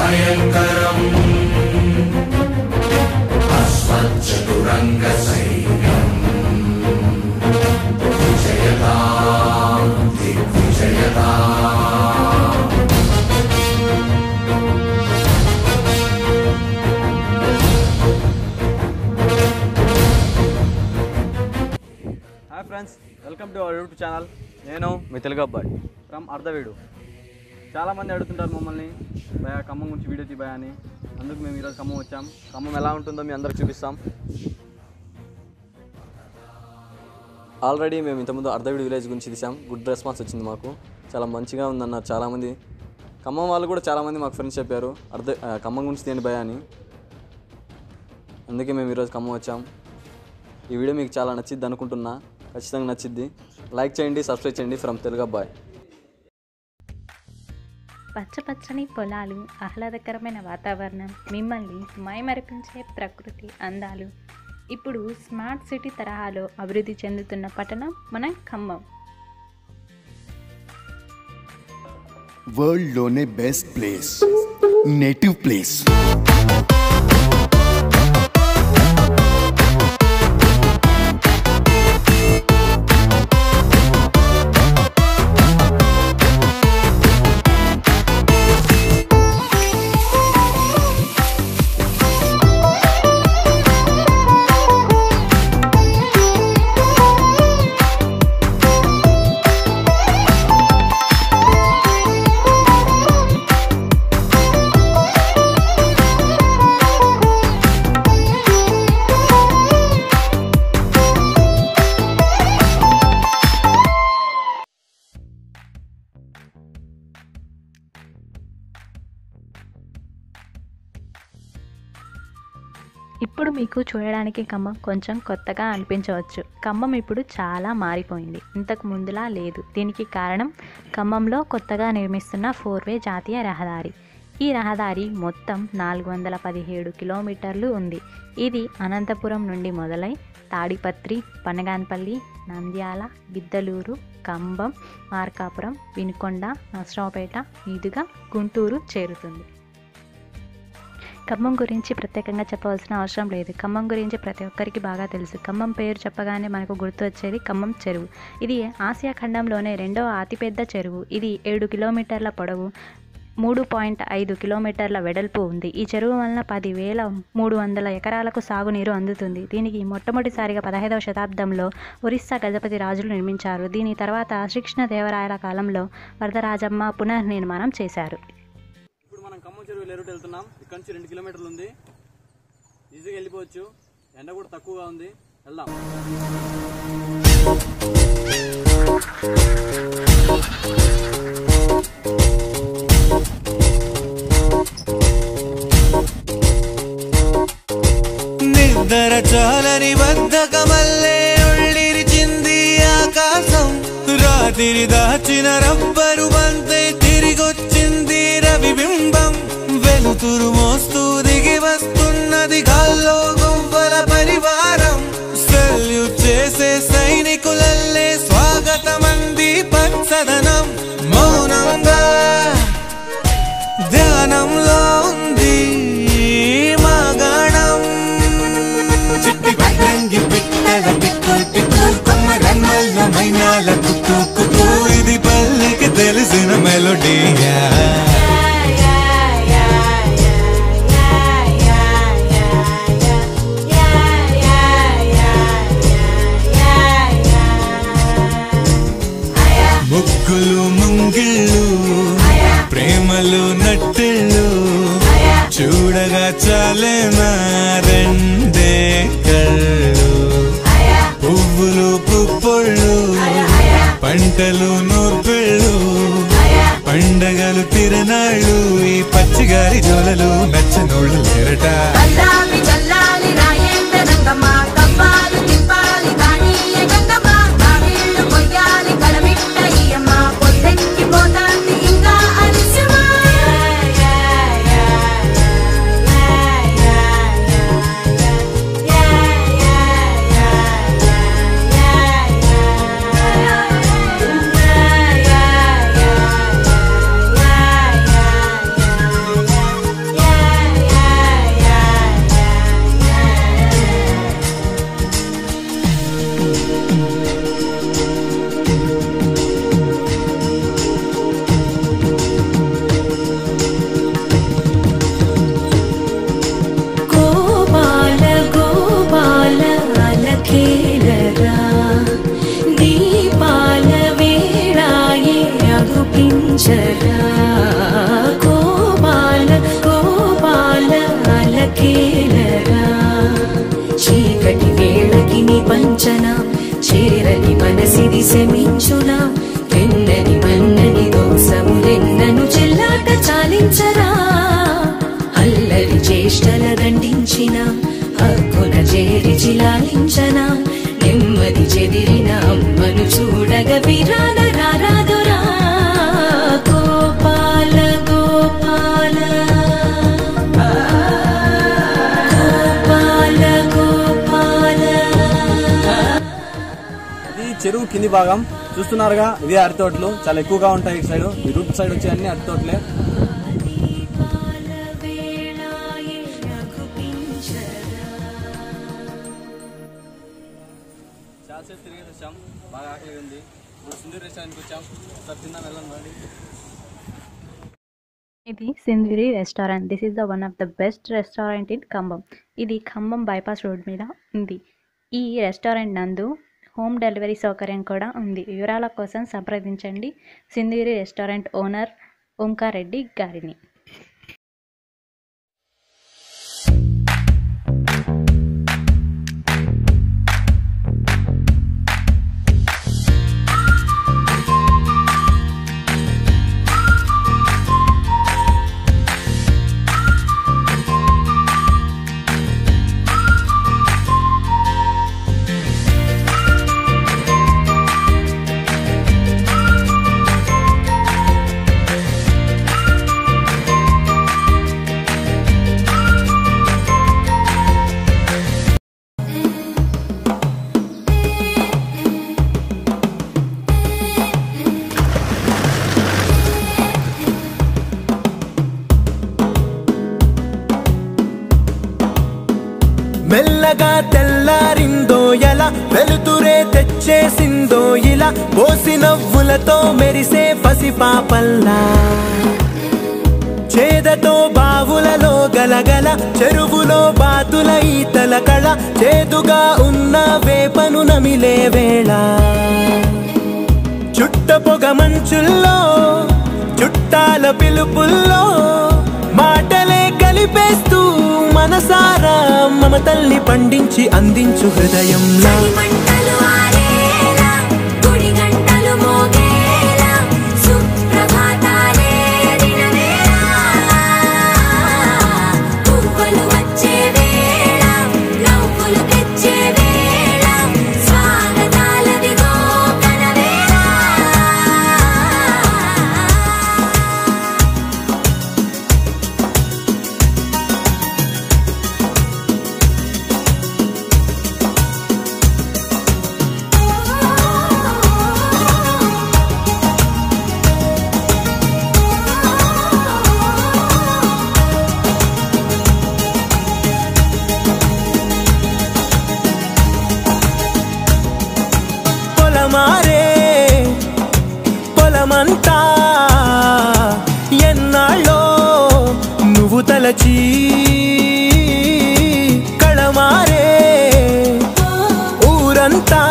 భయంకరం అశ్వచతురంగ సైన్యం విజయతా దిగ్విజయతా hi friends welcome to our YouTube channel నేను మీ తెలుగు అబ్బాయి ఫ్రమ్ అర్ధవీడు చాలామంది అడుగుతుంటారు మమ్మల్ని భయ ఖమ్మం గురించి వీడియో తీ భయ అని అందుకు మేము ఈరోజు ఖమ్మం వచ్చాం ఖమ్మం ఎలా ఉంటుందో మీ అందరికి చూపిస్తాం ఆల్రెడీ మేము ఇంతకుముందు అర్ధవీడు విలేజ్ గురించి తీసాం గుడ్ రెస్పాన్స్ వచ్చింది మాకు చాలా మంచిగా ఉందన్నారు చాలామంది ఖమ్మం వాళ్ళు కూడా చాలామంది మాకు ఫ్రెండ్స్ చెప్పారు అర్ధ ఆ, ఖమ్మం గురించి తీయండి భయ అని అందుకే మేము ఈరోజు ఖమ్మం వచ్చాం ఈ వీడియో మీకు చాలా నచ్చిద్ది అనుకుంటున్నా ఖచ్చితంగా నచ్చిద్ది లైక్ చేయండి సబ్స్క్రైబ్ చేయండి ఫ్రమ్ తెలుగు అబ్బాయ్ పచ్చపచ్చని పొలాలు ఆహ్లాదకరమైన వాతావరణం మిమ్మల్ని మైమరిపించే ప్రకృతి అందాలు ఇప్పుడు స్మార్ట్ సిటీ తరహాలో అభివృద్ధి చెందుతున్న పట్టణం మన ఖమ్మం వరల్డ్లోనే బెస్ట్ ప్లేస్ నేటివ్ ప్లేస్ ఇప్పుడు మీకు చూడడానికి ఖమ్మం కొంచెం కొత్తగా అనిపించవచ్చు ఖమ్మం ఇప్పుడు చాలా మారిపోయింది ఇంతకు ముందులా లేదు దీనికి కారణం ఖమ్మంలో కొత్తగా నిర్మిస్తున్న ఫోర్ వే జాతీయ రహదారి ఈ రహదారి మొత్తం నాలుగు వందల పదిహేడు కిలోమీటర్లు ఉంది ఇది అనంతపురం నుండి మొదలై తాడిపత్రి పనగాన్పల్లి నంద్యాల గిద్దలూరు కంబం మార్కాపురం వినుకొండ నర్సరావుపేట మీదుగా గుంటూరు చేరుతుంది ఖమ్మం గురించి ప్రత్యేకంగా చెప్పవలసిన అవసరం లేదు ఖమ్మం గురించి ప్రతి ఒక్కరికి బాగా తెలుసు ఖమ్మం పేరు చెప్పగానే మనకు గుర్తు వచ్చేది ఖమ్మం చెరువు ఇది ఆసియా ఖండంలోనే రెండవ అతిపెద్ద చెరువు ఇది ఏడు కిలోమీటర్ల పొడవు మూడు పాయింట్ ఐదు కిలోమీటర్ల వెడల్పు ఉంది ఈ చెరువు వలన పదివేల మూడు వందల ఎకరాలకు సాగునీరు అందుతుంది దీనికి మొట్టమొదటిసారిగా పదహైదవ శతాబ్దంలో ఒరిస్సా గజపతి రాజులు నిర్మించారు దీని తర్వాత శ్రీకృష్ణదేవరాయల కాలంలో వరదరాజమ్మ పునర్నిర్మాణం చేశారు ఇప్పుడు మనం ఖమ్మం చెరువు లేరుట్ వెళ్తున్నాం ఇక్కడ నుంచి రెండు కిలోమీటర్లు ఉంది ఈజీగా వెళ్ళిపోవచ్చు ఎండ కూడా తక్కువగా ఉంది వెళ్దాం నిద్ర చాలని బద్ధకమల్లే ఒళ్ళిరిచింది ఆకాశం రాత్రి దాచిన రబ్బరు బంతే తిరిగొచ్చింది రవిబింబం వెలుతురు మోస్తూ దిగి వస్తున్నది గాల్లో గువ్వల పరివారం సెల్యూట్ చేసే సైనికులల్లే స్వాగతమంది పచ్చదనం మౌనంగా ధ్యానంలో ఉంది మా గణం చిట్టి పట్టంగి పిట్టల పిక్కు పిక్కు కొమ్మ రన్మల్ల మైనాల కుక్కు కుక్కు ఇది పల్లెకి తెలిసిన మెలోడీయా ముగ్గులు ముంగిళ్ళు ప్రేమలు నట్టిళ్ళు చూడగా చాలే నా రెండే కళ్ళు పువ్వులు పుప్పొళ్ళు పంటలు నూర్పిళ్ళు పండగలు తిరనాళ్ళు ఈ పచ్చిగారి జోలలు నచ్చనోళ్ళు లేరట చల్లాలి చల్లాలి రాయేంద్ర రంగమ్మ కవ్వాలి తిప్పాలి కానీయ గంగమ్మ కావిళ్ళు కొయ్యాలి కలమిట్ట ఈయమ్మ పొద్దెక్కి పోతాంది ఇంకా అలిసిమా తెలిసిది శమించునా వెన్నని మన్నని దోసములెన్నను చెల్లాట చాలించరా అల్లరి చేష్టల దండించిన హక్కున చేరి చిలాలించనా నెమ్మది చెదిరిన అమ్మను చూడగ విరాన రారాదురా గోపాల గోపాల గోపాల గోపాల ఇది చెరువు కింది భాగం చూస్తున్నారుగా ఇదే అరటి తోటలు చాలా ఎక్కువగా ఉంటాయి ఇటు సైడ్ ఈ రూట్ సైడ్ వచ్చే అన్ని అరటి తోటలే చాలాసేపు తిరిగేసి వచ్చాం బాగా ఆకలి ఉంది ఇప్పుడు సుందర్ రెస్టారెంట్కి వచ్చాం ఒకసారి తిందాం వెళ్ళాం రండి ఇది Sindhuri restaurant this is the one of the best restaurant in Khammam ఇది ఖమ్మం బైపాస్ రోడ్ మీద ఉంది ఈ రెస్టారెంట్ నందు హోమ్ డెలివరీ సౌకర్యం కూడా ఉంది వివరాల కోసం సంప్రదించండి సింధురి రెస్టారెంట్ ఓనర్ ఓంకార్ రెడ్డి గారిని మెల్లగా తెల్లారిందో ఎలా వెలుతురే తెచ్చేసిందో ఇలా పోసి నవ్వులతో మెరిసే పసిపాపల్లా చేదతో బావులలో గలగల చెరువులో బాతుల ఈతల కళ చేదుగా ఉన్న వేపను నమిలే వేళ చుట్ట పొగ మంచుల్లో చుట్టాల పిలుపుల్లో మాటలే కలిపేస్తూ మనసారా మమతల్ని పండించి అందించు హృదయంలా మంటలు ఆరేలా గుడి గంటలు మోగేలా సుప్రభాతాలే దినవేళ పువ్వులు వచ్చే వేళ నవ్వులు తెచ్చే వేళ స్వాగతాలదిగో కనవేళ పొలమారే పొలమంతా ఎన్నాళ్ళో నువ్వు తలచి కళమారే ఊరంతా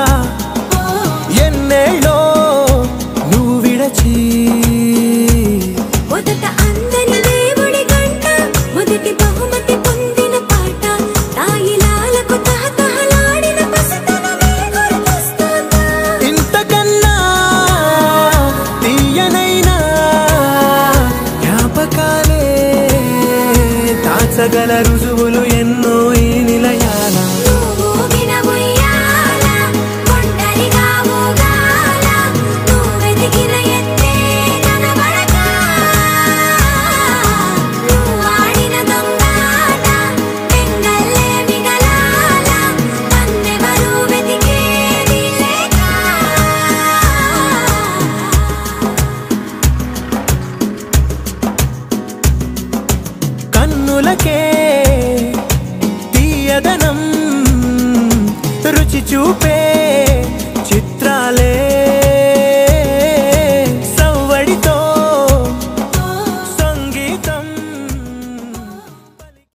ఎన్నేళ్ళో నువ్వు విడచి మొదట అందని దేవుడి గంట మొదటి బహుమతి పొందిన పాట తాయిలాలకు తహతహలాడిన పసితనమే గుర్తొస్తుందా ఇంతకన్నా తీయనైనా జ్ఞాపకాలే దాచగల రుజువులు ఎన్నో ఈ నిలయాల నువ్వు వినబోయాల ఒంటరిగా ఊగాల నువ్వు వెతికిన ఎత్తే కనబడక నువ్వు ఆడిన దొంగాట పెంగల్లే మిగలాల నన్నెవరూ వెతికేది లేక కన్నులకే తీయదనం రుచి చూపే